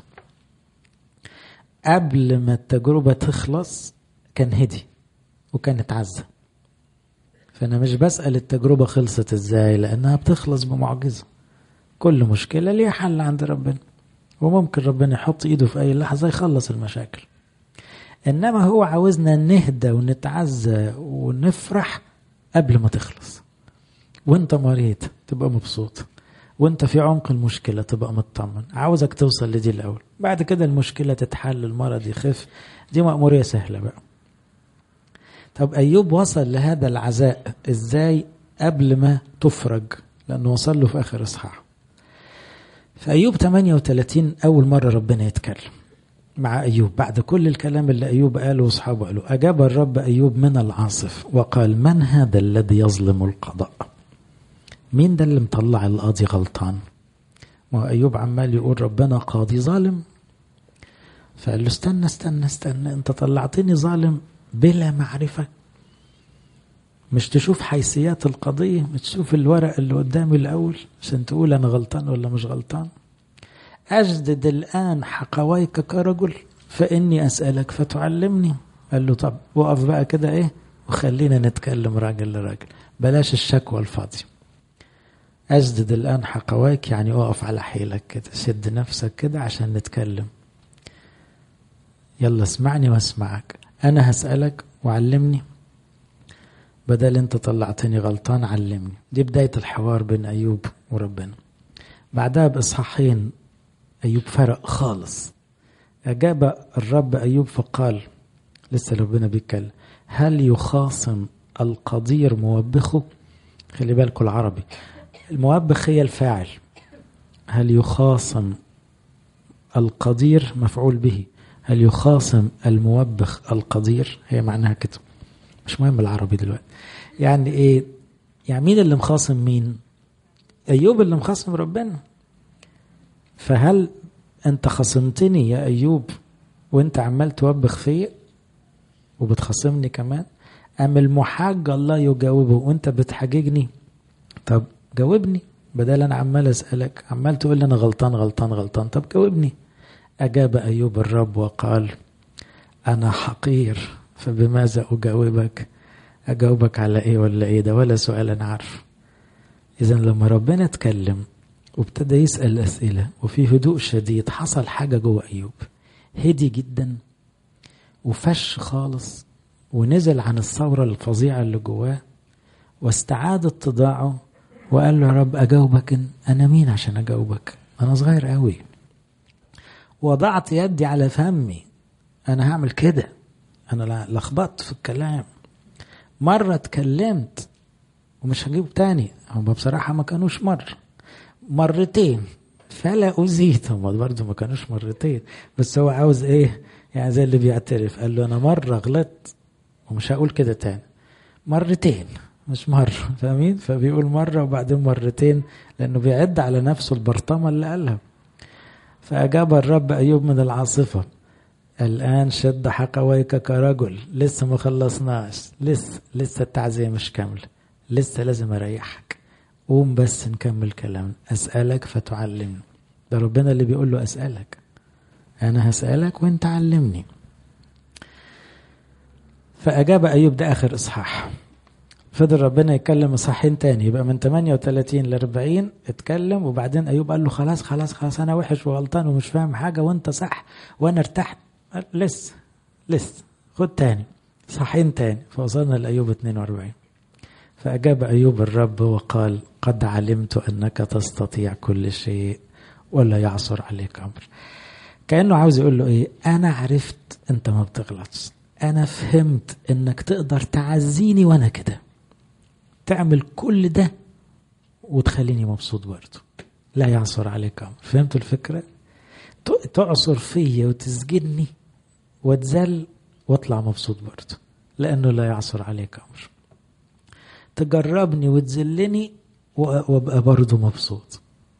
قبل ما التجربه تخلص كان هدي وكان اتعزى فانا مش بسال التجربه خلصت ازاي لانها بتخلص بمعجزه كل مشكله ليها حل عند ربنا وممكن ربنا يحط ايده في اي لحظه يخلص المشاكل انما هو عاوزنا نهدى ونتعزى ونفرح قبل ما تخلص وانت مريض تبقى مبسوط وانت في عمق المشكله تبقى مطمن عاوزك توصل لدي الاول بعد كده المشكله تتحل المرض يخف دي مأمورية سهله بقى طب ايوب وصل لهذا العزاء ازاي قبل ما تفرج لانه وصل له في اخر اصحاح في ايوب 38 اول مره ربنا يتكلم مع أيوب بعد كل الكلام اللي أيوب قاله وأصحابه قالوا أجاب الرب أيوب من العاصف وقال من هذا الذي يظلم القضاء مين ده اللي مطلع القاضي غلطان ما أيوب عمال يقول ربنا قاضي ظالم فقال له استنى استنى استنى انت طلعتني ظالم بلا معرفة مش تشوف حيثيات القضية مش تشوف الورق اللي قدامي الأول عشان تقول أنا غلطان ولا مش غلطان أجدد الآن حقويك كرجل فإني أسألك فتعلمني قال له طب وقف بقى كده إيه وخلينا نتكلم راجل لراجل بلاش الشكوى الفاضية أجدد الآن حقويك يعني أقف على حيلك كده شد نفسك كده عشان نتكلم يلا اسمعني واسمعك أنا هسألك وعلمني بدل أنت طلعتني غلطان علمني دي بداية الحوار بين أيوب وربنا بعدها بإصحاحين أيوب فرق خالص أجاب الرب أيوب فقال لسه ربنا بيتكلم هل يخاصم القدير موبخه خلي بالكم العربي الموبخ هي الفاعل هل يخاصم القدير مفعول به هل يخاصم الموبخ القدير هي معناها كده مش مهم العربي دلوقتي يعني ايه يعني مين اللي مخاصم مين ايوب اللي مخاصم ربنا فهل انت خصمتني يا ايوب وانت عمال توبخ فيا وبتخاصمني كمان ام المحاج الله يجاوبه وانت بتحاججني طب جاوبني بدل انا عمال اسالك عمال تقول لي انا غلطان غلطان غلطان طب جاوبني اجاب ايوب الرب وقال انا حقير فبماذا اجاوبك اجاوبك على ايه ولا ايه ده ولا سؤال انا عارفه اذا لما ربنا اتكلم وابتدى يسال اسئله وفي هدوء شديد حصل حاجه جوه ايوب هدي جدا وفش خالص ونزل عن الثوره الفظيعه اللي جواه واستعاد اتضاعه وقال له يا رب اجاوبك انا مين عشان اجاوبك انا صغير قوي وضعت يدي على فمي انا هعمل كده انا لخبطت في الكلام مرة اتكلمت ومش هجيب تاني هم بصراحة ما كانوش مرة مرتين فلا أزيد هم برضه ما كانوش مرتين بس هو عاوز ايه يعني زي اللي بيعترف قال له انا مرة غلطت ومش هقول كده تاني مرتين مش مرة فاهمين فبيقول مرة وبعدين مرتين لأنه بيعد على نفسه البرطمة اللي قالها فأجاب الرب أيوب من العاصفة الآن شد حقويك كرجل لسه ما خلصناش لسه لسه التعزية مش كاملة لسه لازم أريحك قوم بس نكمل كلامنا أسألك فتعلمني ده ربنا اللي بيقول له أسألك أنا هسألك وأنت علمني فأجاب أيوب ده آخر إصحاح فضل ربنا يتكلم اصحاحين تاني يبقى من 38 ل 40 اتكلم وبعدين ايوب قال له خلاص خلاص خلاص انا وحش وغلطان ومش فاهم حاجه وانت صح وانا ارتحت لسه لسه خد تاني صحين تاني فوصلنا لايوب 42 فاجاب ايوب الرب وقال قد علمت انك تستطيع كل شيء ولا يعصر عليك امر كانه عاوز يقول له ايه انا عرفت انت ما بتغلطش انا فهمت انك تقدر تعزيني وانا كده تعمل كل ده وتخليني مبسوط برضه لا يعصر عليك امر فهمتوا الفكره تعصر فيا وتسجني واتذل واطلع مبسوط برضه لانه لا يعصر عليك امر تجربني وتذلني وابقى برضه مبسوط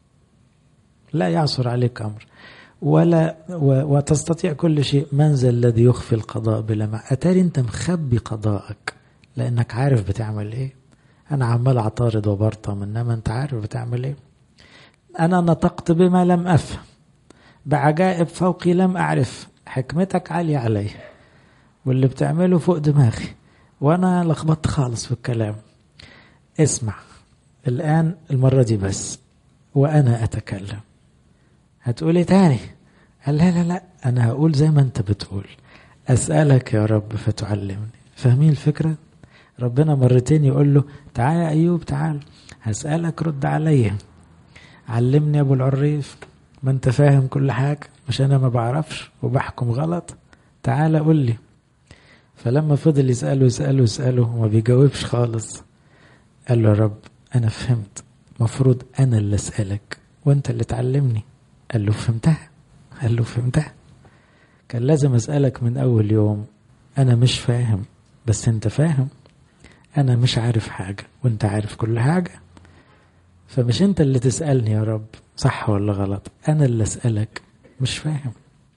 لا يعصر عليك امر ولا وتستطيع كل شيء من ذا الذي يخفي القضاء بلا مع اتاري انت مخبي قضاءك لانك عارف بتعمل ايه انا عمال اعترض وبرطم انما انت عارف بتعمل ايه انا نطقت بما لم افهم بعجائب فوقي لم اعرف حكمتك عاليه علي واللي بتعمله فوق دماغي وانا لخبطت خالص في الكلام اسمع الان المره دي بس وانا اتكلم هتقولي تاني قال لا لا لا انا هقول زي ما انت بتقول اسالك يا رب فتعلمني فاهمين الفكره ربنا مرتين يقول له تعالى يا ايوب تعال هسالك رد عليا علمني يا ابو العريف ما انت فاهم كل حاجه مش انا ما بعرفش وبحكم غلط تعالى قول لي فلما فضل يساله يساله يساله وما بيجاوبش خالص قال له يا رب انا فهمت مفروض انا اللي اسالك وانت اللي تعلمني قال له فهمتها قال له فهمتها كان لازم اسالك من اول يوم انا مش فاهم بس انت فاهم انا مش عارف حاجه وانت عارف كل حاجه فمش انت اللي تسالني يا رب صح ولا غلط انا اللي اسالك مش فاهم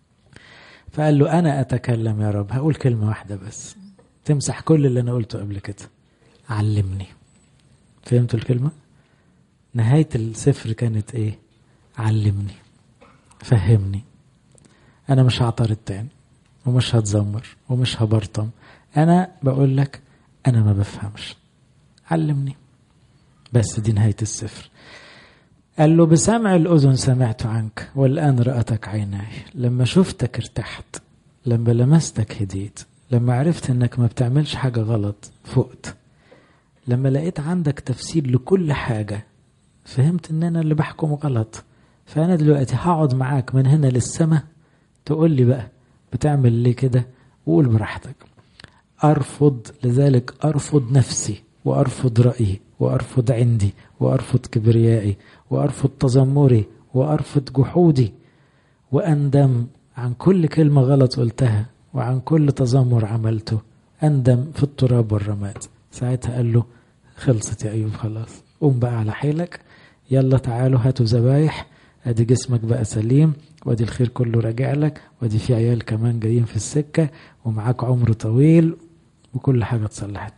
فقال له انا اتكلم يا رب هقول كلمه واحده بس تمسح كل اللي انا قلته قبل كده علمني فهمتوا الكلمه نهايه السفر كانت ايه علمني فهمني انا مش هعترض تاني ومش هتذمر ومش هبرطم انا بقول لك انا ما بفهمش علمني بس دي نهايه السفر قال له بسمع الاذن سمعت عنك والان راتك عيناي لما شفتك ارتحت لما لمستك هديت لما عرفت انك ما بتعملش حاجه غلط فقت لما لقيت عندك تفسير لكل حاجه فهمت ان انا اللي بحكم غلط فانا دلوقتي هقعد معاك من هنا للسماء تقول لي بقى بتعمل ليه كده وقول براحتك ارفض لذلك ارفض نفسي وارفض رايي وارفض عندي وارفض كبريائي وارفض تذمري وارفض جحودي واندم عن كل كلمه غلط قلتها وعن كل تذمر عملته اندم في التراب والرماد ساعتها قال له خلصت يا ايوب خلاص قوم بقى على حيلك يلا تعالوا هاتوا ذبايح ادي جسمك بقى سليم وادي الخير كله راجع لك وادي في عيال كمان جايين في السكه ومعاك عمر طويل وكل حاجه اتصلحت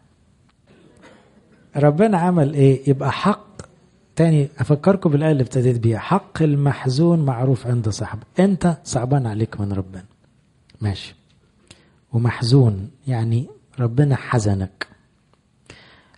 ربنا عمل ايه يبقى حق تاني افكركم بالايه اللي ابتديت بيها حق المحزون معروف عند صاحبه انت صعبان عليك من ربنا ماشي ومحزون يعني ربنا حزنك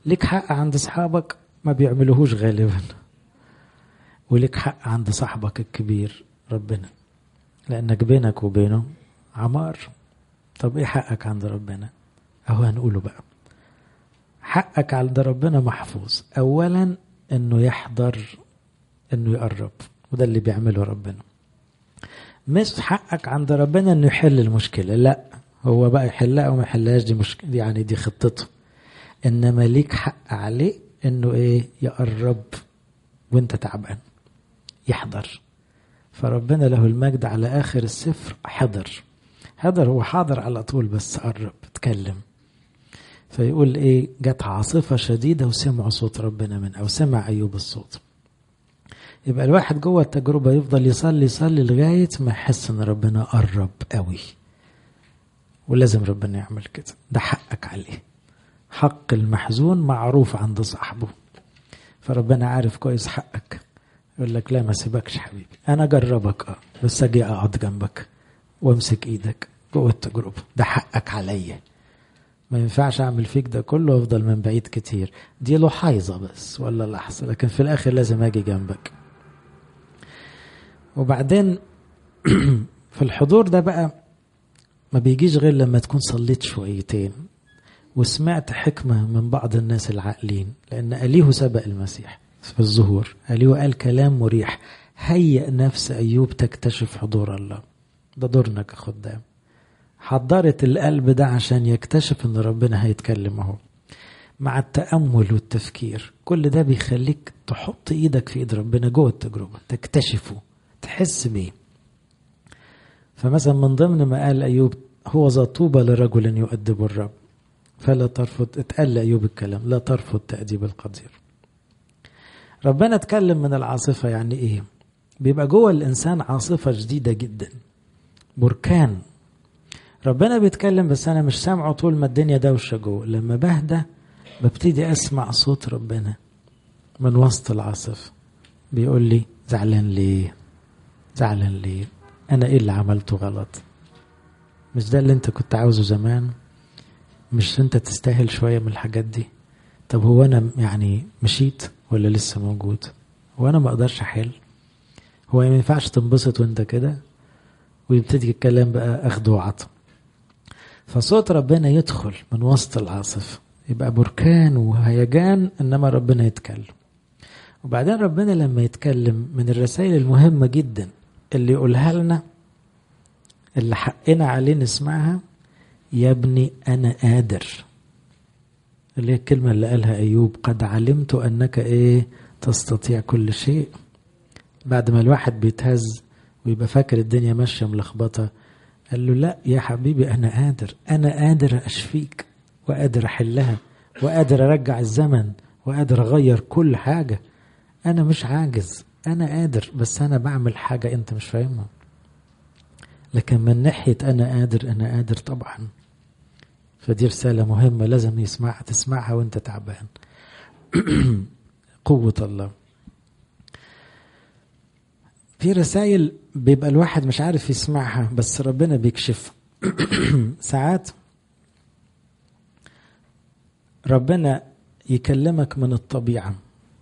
ليك حق عند اصحابك ما بيعملوهوش غالبا وليك حق عند صاحبك الكبير ربنا لانك بينك وبينه عمار طب ايه حقك عند ربنا اهو هنقوله بقى حقك عند ربنا محفوظ اولا انه يحضر انه يقرب وده اللي بيعمله ربنا مش حقك عند ربنا انه يحل المشكله لا هو بقى يحلها او ما يحلهاش دي مشكله يعني دي خطته انما ليك حق عليه انه ايه يقرب وانت تعبان يحضر فربنا له المجد على اخر السفر حضر حضر هو حاضر على طول بس قرب اتكلم فيقول ايه جت عاصفة شديدة وسمعوا صوت ربنا من او سمع ايوب الصوت يبقى الواحد جوه التجربة يفضل يصلي يصلي لغاية ما يحس ان ربنا قرب قوي ولازم ربنا يعمل كده ده حقك عليه حق المحزون معروف عند صاحبه فربنا عارف كويس حقك يقول لك لا ما سيبكش حبيبي انا اجربك اه بس اجي اقعد جنبك وامسك ايدك جوه التجربه ده حقك عليا ما ينفعش اعمل فيك ده كله وافضل من بعيد كتير دي لحيظه بس ولا لحظه لكن في الاخر لازم اجي جنبك وبعدين في الحضور ده بقى ما بيجيش غير لما تكون صليت شويتين وسمعت حكمة من بعض الناس العاقلين لأن أليه سبق المسيح في الظهور أليه قال كلام مريح هيئ نفس أيوب تكتشف حضور الله ده دورنا كخدام حضرت القلب ده عشان يكتشف ان ربنا هيتكلم اهو مع التأمل والتفكير كل ده بيخليك تحط ايدك في ايد ربنا جوه التجربة تكتشفه تحس بيه فمثلا من ضمن ما قال ايوب هو ذا طوبى لرجل يؤدب الرب فلا ترفض اتقال ايوب الكلام لا ترفض تأديب القدير ربنا اتكلم من العاصفة يعني ايه بيبقى جوه الانسان عاصفة شديدة جدا بركان ربنا بيتكلم بس انا مش سامعه طول ما الدنيا دوشه جوه لما بهدى ببتدي اسمع صوت ربنا من وسط العاصفه بيقول لي زعلان ليه زعلان ليه انا ايه اللي عملته غلط مش ده اللي انت كنت عاوزه زمان مش انت تستاهل شويه من الحاجات دي طب هو انا يعني مشيت ولا لسه موجود هو انا ما اقدرش احل هو ما ينفعش تنبسط وانت كده ويبتدي الكلام بقى اخد وعطا فصوت ربنا يدخل من وسط العاصفة يبقى بركان وهيجان انما ربنا يتكلم وبعدين ربنا لما يتكلم من الرسائل المهمة جدا اللي يقولها لنا اللي حقنا عليه نسمعها يا ابني انا قادر اللي هي الكلمة اللي قالها ايوب قد علمت انك ايه تستطيع كل شيء بعد ما الواحد بيتهز ويبقى فاكر الدنيا ماشية ملخبطة قال له لا يا حبيبي أنا قادر أنا قادر أشفيك وقادر أحلها وقادر أرجع الزمن وقادر أغير كل حاجة أنا مش عاجز أنا قادر بس أنا بعمل حاجة أنت مش فاهمها لكن من ناحية أنا قادر أنا قادر طبعا فدي رسالة مهمة لازم يسمعها تسمعها وأنت تعبان قوة الله في رسائل بيبقى الواحد مش عارف يسمعها بس ربنا بيكشف ساعات ربنا يكلمك من الطبيعة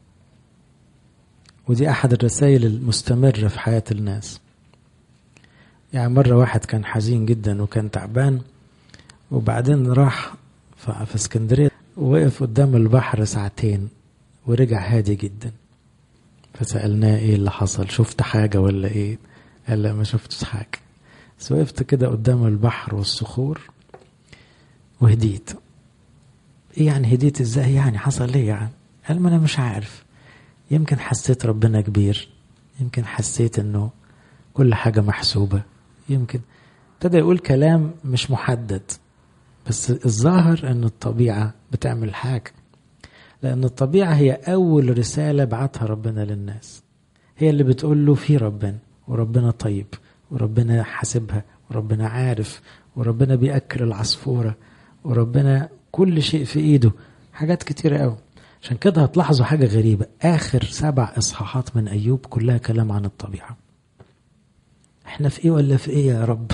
ودي أحد الرسائل المستمرة في حياة الناس يعني مرة واحد كان حزين جدا وكان تعبان وبعدين راح في اسكندرية وقف قدام البحر ساعتين ورجع هادي جدا فسألناه ايه اللي حصل شفت حاجة ولا ايه قال لا ما شفتش حاجة بس وقفت كده قدام البحر والصخور وهديت ايه يعني هديت ازاي يعني حصل ايه يعني قال ما انا مش عارف يمكن حسيت ربنا كبير يمكن حسيت انه كل حاجة محسوبة يمكن ابتدى يقول كلام مش محدد بس الظاهر ان الطبيعة بتعمل حاجة لأن الطبيعة هي أول رسالة بعتها ربنا للناس هي اللي بتقول له في ربنا وربنا طيب وربنا حاسبها وربنا عارف وربنا بيأكل العصفورة وربنا كل شيء في إيده حاجات كتيرة قوي عشان كده هتلاحظوا حاجة غريبة آخر سبع إصحاحات من أيوب كلها كلام عن الطبيعة احنا في ايه ولا في ايه يا رب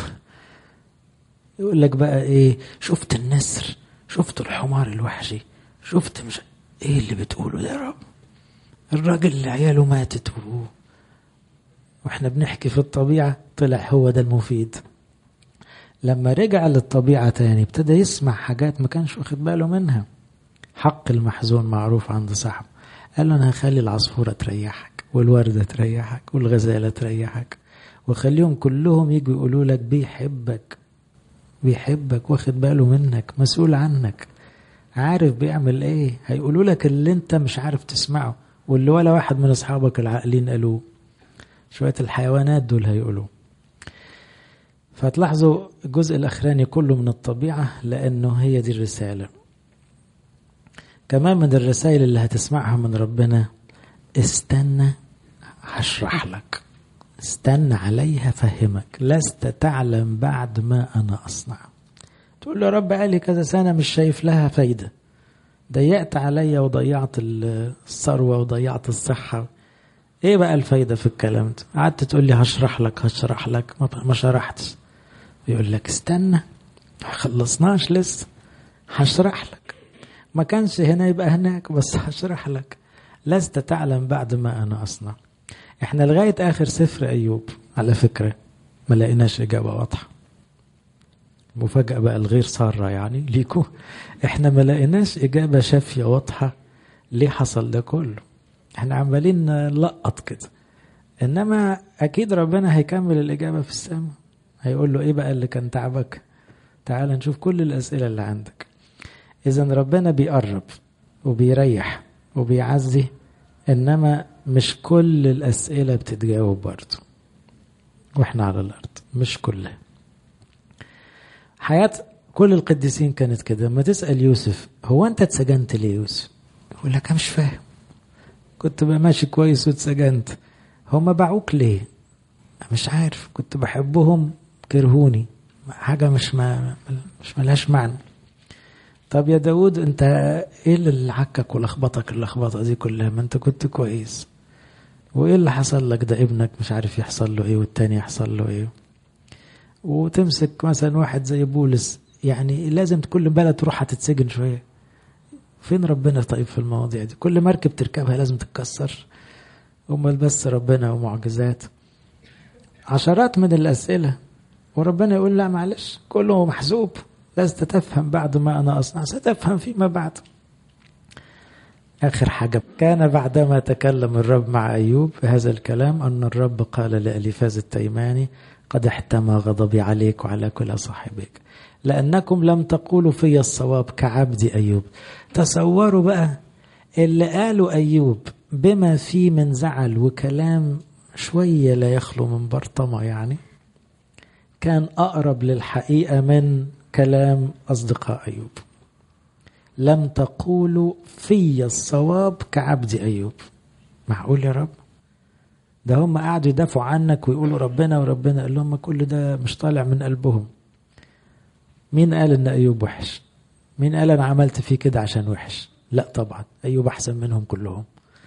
يقول لك بقى ايه شفت النسر شفت الحمار الوحشي شفت مش ايه اللي بتقوله ده يا رب الراجل اللي عياله ماتت و... واحنا بنحكي في الطبيعة طلع هو ده المفيد لما رجع للطبيعة تاني ابتدى يسمع حاجات ما كانش واخد باله منها حق المحزون معروف عند صاحبه قال له انا هخلي العصفورة تريحك والوردة تريحك والغزالة تريحك وخليهم كلهم يجوا يقولوا لك بيحبك بيحبك واخد باله منك مسؤول عنك عارف بيعمل ايه هيقولوا لك اللي انت مش عارف تسمعه واللي ولا واحد من اصحابك العاقلين قالوه شوية الحيوانات دول هيقولوا فتلاحظوا الجزء الأخراني كله من الطبيعة لأنه هي دي الرسالة كمان من الرسائل اللي هتسمعها من ربنا استنى هشرح لك استنى عليها فهمك لست تعلم بعد ما أنا أصنع تقول له يا رب قالي كذا سنة مش شايف لها فايدة ضيقت عليا وضيعت الثروة وضيعت الصحة ايه بقى الفايدة في الكلام ده قعدت تقول لي هشرح لك هشرح لك ما شرحتش يقول لك استنى ما خلصناش لسه هشرح لك ما كانش هنا يبقى هناك بس هشرح لك لست تعلم بعد ما انا اصنع احنا لغاية اخر سفر ايوب على فكرة ما لقيناش اجابة واضحة مفاجأة بقى الغير سارة يعني ليكو احنا ما لقيناش اجابة شافية واضحة ليه حصل ده كله احنا عمالين نلقط كده انما اكيد ربنا هيكمل الاجابه في السماء هيقول له ايه بقى اللي كان تعبك تعال نشوف كل الاسئله اللي عندك اذا ربنا بيقرب وبيريح وبيعزي انما مش كل الاسئله بتتجاوب برضه واحنا على الارض مش كلها حياه كل القديسين كانت كده لما تسال يوسف هو انت اتسجنت ليه يوسف يقول لك انا مش فاهم كنت بقى ماشي كويس واتسجنت هما باعوك ليه مش عارف كنت بحبهم كرهوني حاجة مش ما مش ملهاش معنى طب يا داود انت ايه اللي عكك ولخبطك اللخبطة دي كلها ما انت كنت كويس وايه اللي حصل لك ده ابنك مش عارف يحصل له ايه والتاني يحصل له ايه وتمسك مثلا واحد زي بولس يعني لازم كل بلد تروح هتتسجن شويه فين ربنا طيب في المواضيع دي كل مركب تركبها لازم تتكسر امال بس ربنا ومعجزات عشرات من الاسئله وربنا يقول لا معلش كله محسوب لست تفهم بعد ما انا اصنع ستفهم فيما بعد اخر حاجه كان بعدما تكلم الرب مع ايوب بهذا الكلام ان الرب قال لاليفاز التيماني قد احتمى غضبي عليك وعلى كل صاحبك لأنكم لم تقولوا في الصواب كعبد أيوب تصوروا بقى اللي قالوا أيوب بما فيه من زعل وكلام شوية لا يخلو من برطمة يعني كان أقرب للحقيقة من كلام أصدقاء أيوب لم تقولوا في الصواب كعبد أيوب معقول يا رب ده هم قعدوا يدافعوا عنك ويقولوا ربنا وربنا قال لهم كل ده مش طالع من قلبهم مين قال ان ايوب وحش مين قال انا عملت فيه كده عشان وحش لا طبعا ايوب احسن منهم كلهم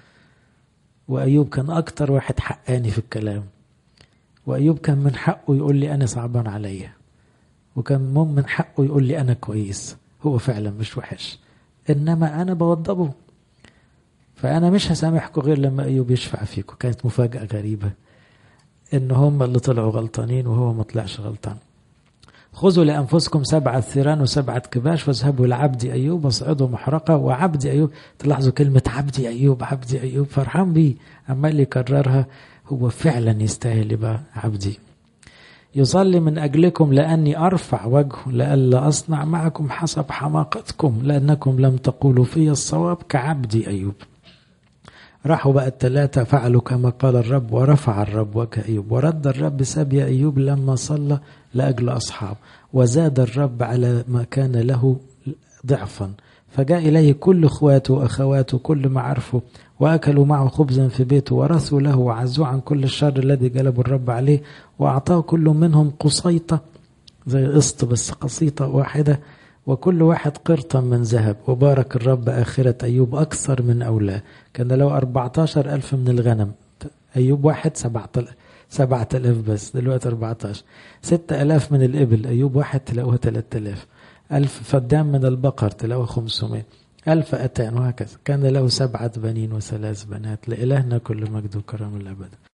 وايوب كان اكتر واحد حقاني في الكلام وايوب كان من حقه يقول لي انا صعبان عليا وكان من حقه يقول لي انا كويس هو فعلا مش وحش انما انا بوضبه فانا مش هسامحكم غير لما ايوب يشفع فيكم كانت مفاجاه غريبه ان هم اللي طلعوا غلطانين وهو ما طلعش غلطان خذوا لأنفسكم سبعة ثيران وسبعة كباش واذهبوا لعبد أيوب واصعدوا محرقة وعبد أيوب تلاحظوا كلمة عبد أيوب عبد أيوب فرحان بيه عمال يكررها هو فعلا يستاهل يبقى عبدي يصلي من أجلكم لأني أرفع وجهه لئلا أصنع معكم حسب حماقتكم لأنكم لم تقولوا في الصواب كعبدي أيوب راحوا بقى الثلاثة فعلوا كما قال الرب ورفع الرب وجه أيوب ورد الرب سبي أيوب لما صلى لأجل أصحاب وزاد الرب على ما كان له ضعفا فجاء إليه كل إخواته وأخواته كل معارفه وأكلوا معه خبزا في بيته ورثوا له وعزوه عن كل الشر الذي جلبه الرب عليه وأعطاه كل منهم قصيطة زي قسط بس قصيطة واحدة وكل واحد قرطا من ذهب وبارك الرب آخرة أيوب أكثر من أولاه كان له 14 ألف من الغنم أيوب واحد سبعة سبعة آلاف بس دلوقتي 14 ستة آلاف من الإبل أيوب واحد تلاقوها 3000 ألف فدان من البقر تلاقوها 500 ألف أتان وهكذا كان له سبعة بنين وثلاث بنات لإلهنا كل مجد وكرم الأبد